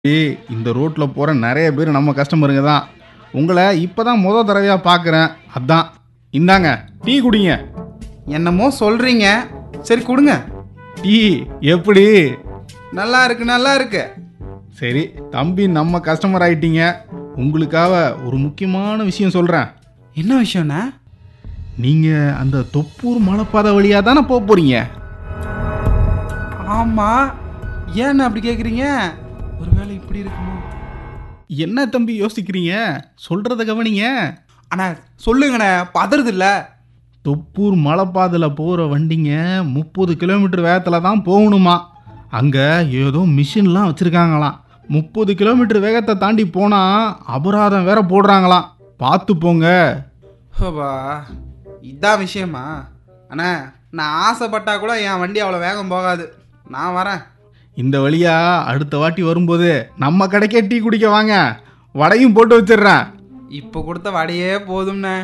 ஏய், இந்த ரோட்ல போற நிறைய பேர் நம்ம கஸ்டமருங்க தான் உங்களை இப்பதான் முத தடவையா பார்க்குறேன் அதான் இந்தாங்க டீ குடிங்க என்னமோ சொல்றீங்க சரி கொடுங்க டீ எப்படி நல்லா இருக்கு நல்லா இருக்கு சரி தம்பி நம்ம கஸ்டமர் ஆயிட்டீங்க உங்களுக்காக ஒரு முக்கியமான விஷயம் சொல்றேன் என்ன விஷயம்ண்ணா நீங்க அந்த தொப்பூர் மலைப்பாதை வழியா தானே போக போறீங்க ஆமா ஏன்னு அப்படி கேக்குறீங்க ஒருவேளை இப்படி இருக்குமோ என்ன தம்பி யோசிக்கிறீங்க சொல்றத கவனிங்க அண்ணா சொல்லுங்கண்ணே பதறது இல்ல தொப்பூர் மலைப்பாதையில் போகிற வண்டிங்க முப்பது கிலோமீட்டர் வேகத்தில் தான் போகணுமா அங்கே ஏதோ மிஷின்லாம் வச்சுருக்காங்களாம் முப்பது கிலோமீட்டர் வேகத்தை தாண்டி போனால் அபராதம் வேற போடுறாங்களாம் பார்த்து போங்க ஹோபா இதான் விஷயமா அண்ணா நான் ஆசைப்பட்டா கூட என் வண்டி அவ்வளோ வேகம் போகாது நான் வரேன் இந்த வழியா அடுத்த வாட்டி வரும்போது நம்ம கடைக்கே டீ குடிக்க வாங்க வடையும் போட்டு வச்சிடுறேன் இப்போ கொடுத்த வடையே போதும்ண்ணே